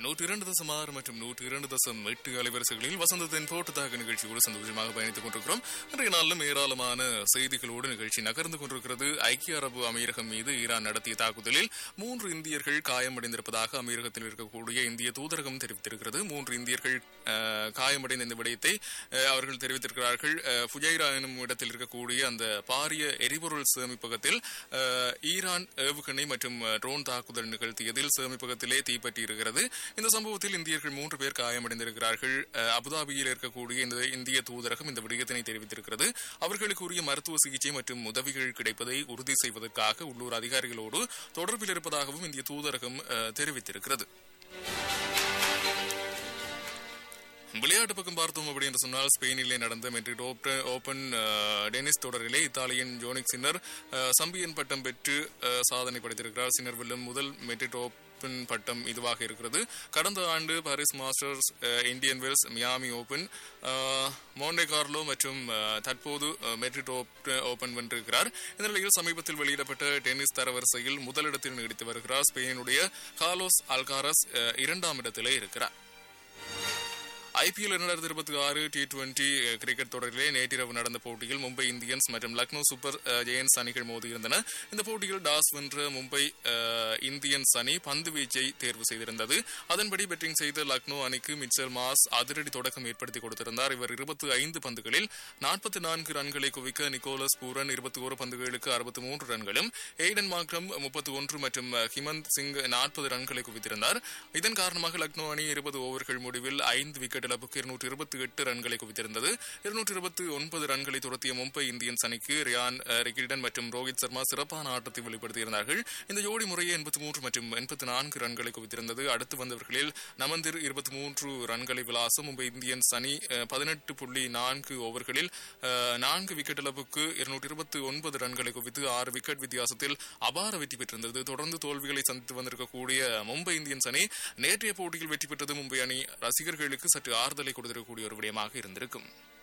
நூற்றி இரண்டு தசம் ஆறு மற்றும் நூற்றி இரண்டு தசம் எட்டு அலைவரிசைகளில் வசந்தத்தின் போட்டுத்தாக நிகழ்ச்சியோடு சந்தோஷமாக பயணித்துக் கொண்டிருக்கிறோம் இன்றைய நாளிலும் ஏராளமான செய்திகளோடு நிகழ்ச்சி நகர்ந்து கொண்டிருக்கிறது ஐக்கிய அரபு அமீரகம் மீது ஈரான் நடத்திய தாக்குதலில் மூன்று இந்தியர்கள் காயமடைந்திருப்பதாக அமீரகத்தில் இருக்கக்கூடிய இந்திய தூதரகம் தெரிவித்திருக்கிறது மூன்று இந்தியர்கள் அஹ், காயமடைந்த இந்த விடயத்தை அஹ், அவர்கள் தெரிவித்திருக்கிறார்கள் அஹ், ஃபுஜைரா எனும் இடத்தில் இருக்கக்கூடிய அந்த பாரிய எரிபொருள் சேமிப்பகத்தில் அஹ், ஈரான் ஏவுகணை மற்றும் அஹ், ட்ரோன் தாக்குதல் நிகழ்த்தியதில் சேமிப்பகத்திலே தீப்பற்றி இருக்கிறது இந்த சம்பவத்தில் இந்தியர்கள் மூன்று பேர் காயமடைந்திருக்கிறார்கள் அஹ், அபுதாபியில் இருக்கக்கூடிய இந்த இந்திய தூதரகம் இந்த விடயத்தினை தெரிவித்திருக்கிறது அவர்களுக்கு உரிய மருத்துவ சிகிச்சை மற்றும் உதவிகள் கிடைப்பதை உறுதி செய்வதற்காக உள்ளூர் அதிகாரிகளோடு தொடர்பில் இருப்பதாகவும் இந்திய தூதரகம் அஹ், தெரிவித்திருக்கிறது விளையாட்டு பக்கம் பார்த்தோம் அப்படி என்று சொன்னால் ஸ்பெயினிலே நடந்த Madrid open- open uh, tennis தொடரிலே இத்தாலியின் ஜோனிக் சின்னர் அஹ், சம்பியன் பட்டம் பெற்று அஹ், சாதனை படைத்திருக்கிறார் சின்னர் வெல்லும் முதல் மெட்ரிட் ஓப்பன் பட்டம் இதுவாக இருக்கிறது கடந்த ஆண்டு Paris Masters uh, Indian Wells Miami open uh, Monte Carlo மற்றும் அஹ், தற்போது அஹ், மெட்ரிட் ஓப்- ஓபன் வென்றிருக்கிறார் இந்த நிலையில் சமீபத்தில் வெளியிடப்பட்ட டென்னிஸ் தரவரிசையில் முதலிடத்தில் நீடித்து வருகிறார் ஸ்பெயினுடைய கார்லோஸ் அல்காரஸ் அஹ், இரண்டாம் இடத்திலே இருக்கிறார் ஐபிஎல் இரண்டாயிரத்தி இருபத்தி ஆறு டி டுவெண்டி கிரிக்கெட் தொடரிலே நேற்றிரவு நடந்த போட்டியில் மும்பை இந்தியன்ஸ் மற்றும் லக்னோ சூப்பர் அஹ், ஜெயன்ஸ் அணிகள் மோதியிருந்தன இந்த போட்டியில் டாஸ் வென்ற மும்பை அஹ், இந்தியன்ஸ் அணி பந்து வீச்சை தேர்வு செய்திருந்தது அதன்படி பெட்டிங் செய்த லக்னோ அணிக்கு மிச்சல் மாஸ் அதிரடி தொடக்கம் ஏற்படுத்தி கொடுத்திருந்தார் இவர் இருபத்தி ஐந்து பந்துகளில் நாற்பத்தி நான்கு ரன்களை குவிக்க நிக்கோலஸ் பூரன் இருபத்தி ஒரு பந்துகளுக்கு அறுபத்தி மூன்று ரன்களும் எய்டன் மாக்ரம் முப்பத்தி ஒன்று மற்றும் அஹ், ஹிமந்த் சிங் நாற்பது ரன்களை குவித்திருந்தார் இதன் காரணமாக லக்னோ அணி இருபது ஓவர்கள் முடிவில் ஐந்து விக்கெட் இழப்புக்கு இருநூற்றி இருபத்தி எட்டு ரன்களை குவித்திருந்தது இருநூற்றி இருபத்தி ஒன்பது ரன்களை துரத்திய மும்பை இந்தியன்ஸ் அணிக்கு ரியான் அஹ், ரிகில்டன் மற்றும் ரோஹித் சர்மா சிறப்பான ஆட்டத்தை வெளிப்படுத்தியிருந்தார்கள் இந்த ஜோடி முறையே எண்பத்தி மூன்று மற்றும் எண்பத்தி நான்கு ரன்களை குவித்திருந்தது அடுத்து வந்தவர்களில் நமந்திர் இருபத்தி மூன்று ரன்களை விளாசும் மும்பை இந்தியன்ஸ் அணி பதினெட்டு புள்ளி நான்கு ஓவர்களில் அஹ், நான்கு விக்கெட் இழப்புக்கு இருநூற்றி இருபத்தி ஒன்பது ரன்களை குவித்து ஆறு விக்கெட் வித்தியாசத்தில் அபார வெற்றி பெற்றிருந்தது தொடர்ந்து தோல்விகளை சந்தித்து வந்திருக்கக்கூடிய மும்பை இந்தியன்ஸ் அணி நேற்றைய போட்டியில் வெற்றி பெற்றது மும்பை அணி ரசிகர்களுக்கு சற்று ஆறுதலை கொடுத்திருக்கக்கூடிய ஒரு விடயமாக இருந்திருக்கும்